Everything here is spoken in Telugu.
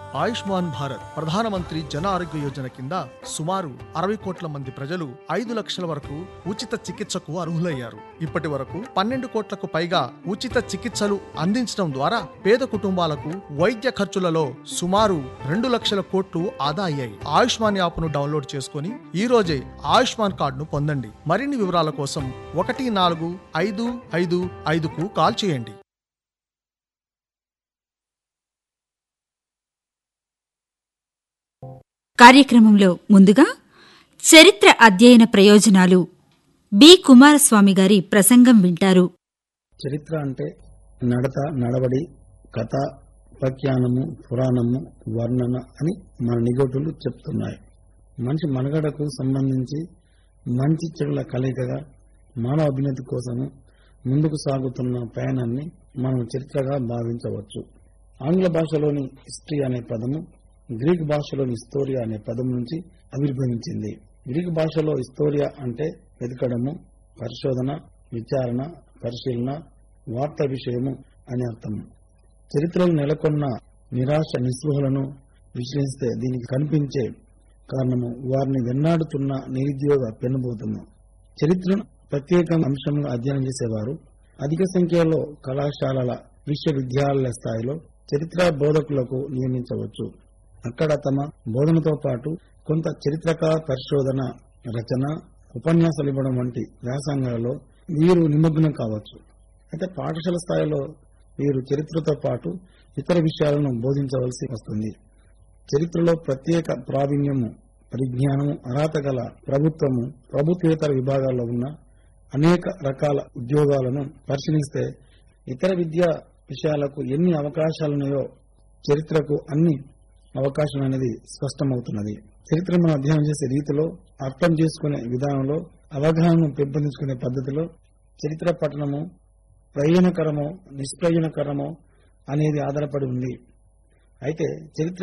ఆయుష్మాన్ భారత్ ప్రధానమంత్రి జన ఆరోగ్య యోజన కింద సుమారు అరవై కోట్ల మంది ప్రజలు ఐదు లక్షల వరకు ఉచిత చికిత్సకు అర్హులయ్యారు ఇప్పటి వరకు పన్నెండు కోట్లకు పైగా ఉచిత చికిత్సలు అందించడం ద్వారా పేద కుటుంబాలకు వైద్య ఖర్చులలో సుమారు రెండు లక్షల కోట్లు ఆదా అయ్యాయి ఆయుష్మాన్ యాప్ను డౌన్లోడ్ చేసుకుని ఈ రోజే ఆయుష్మాన్ కార్డును పొందండి మరిన్ని వివరాల కోసం ఒకటి నాలుగు ఐదు ఐదు ఐదుకు కాల్ చేయండి కార్యక్రమంలో ముందుగా చరిత్ర అధ్యయన ప్రయోజనాలు బి కుమారస్వామి గారి ప్రసంగం వింటారు చరిత్ర అంటే నడత నడవడి కథ ఉపాఖ్యానము పురాణము వర్ణన అని మన నిఘోటులు చెప్తున్నాయి మనిషి మనుగడకు సంబంధించి మంచి చెడుల కలయికగా మానవ అభ్యున్నతి కోసము ముందుకు సాగుతున్న ప్రయాణాన్ని మనం చరిత్రగా భావించవచ్చు ఆంగ్ల భాషలోని హిస్టరీ అనే పదము గ్రీక్ భాషలోని హిస్టోరియా అనే పదం నుంచి ఆవిర్భవించింది గ్రీక్ భాషలో హిస్టోరియా అంటే వెతకడము పరిశోధన విచారణ పరిశీలన వార్త విషయము అని అర్థం చరిత్రలో నెలకొన్న నిరాశ నిస్పృహలను విశ్లేషిస్తే దీనికి కనిపించే కారణము వారిని వెన్నాడుతున్న నిరుద్యోగ పెనుబోతును చరిత్రను ప్రత్యేక అంశంగా అధ్యయనం చేసేవారు అధిక సంఖ్యలో కళాశాలల విశ్వవిద్యాలయాల స్థాయిలో చరిత్ర బోధకులకు నియమించవచ్చు అక్కడ తమ బోధనతో పాటు కొంత చరిత్రకార పరిశోధన రచన ఉపన్యాసాలు ఇవ్వడం వంటి వ్యాసంగాలలో వీరు నిమగ్నం కావచ్చు అయితే పాఠశాల స్థాయిలో వీరు చరిత్రతో పాటు ఇతర విషయాలను బోధించవలసి వస్తుంది చరిత్రలో ప్రత్యేక ప్రావీణ్యము పరిజ్ఞానము అర్హత గల ప్రభుత్వము ప్రభుత్వేతర విభాగాల్లో ఉన్న అనేక రకాల ఉద్యోగాలను పరిశీలిస్తే ఇతర విద్యా విషయాలకు ఎన్ని అవకాశాలున్నాయో చరిత్రకు అన్ని అవకాశం అనేది స్పష్టమవుతున్నది చరిత్ర మనం అధ్యయనం చేసే రీతిలో అర్థం చేసుకునే విధానంలో అవగాహనను పెంపొందించుకునే పద్ధతిలో చరిత్ర పఠనము ప్రయోజనకరమో నిష్ప్రయోజనకరమో అనేది ఆధారపడి ఉంది అయితే చరిత్ర